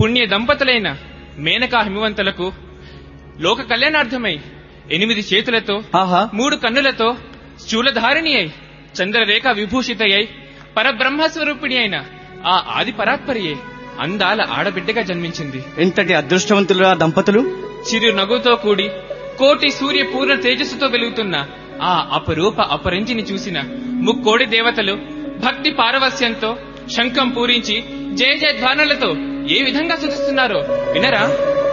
పుణ్య దంపతులైన మేనకా హిమవంతులకు లోక కళ్యాణార్థమై ఎనిమిది చేతులతో ఆహా మూడు కన్నులతో శూలధారిణి అయి చంద్రరేఖ విభూషితయ్యై పరబ్రహ్మస్వరూపిణి అయిన ఆ ఆది పరాత్పరియే అందాల ఆడబిడ్డగా జన్మించింది ఎంతటి అదృష్టవంతులు ఆ దంపతులు చిరు నగుతో కూడి కోటి సూర్య పూర్ణ తేజస్సుతో వెలుగుతున్న ఆ అపరూప అపరంజిని చూసిన ముక్కోడి దేవతలు భక్తి పారవస్యంతో శంఖం పూరించి జయ జయ ధ్వానాలతో ఏ విధంగా సుతిస్తున్నారో వినరా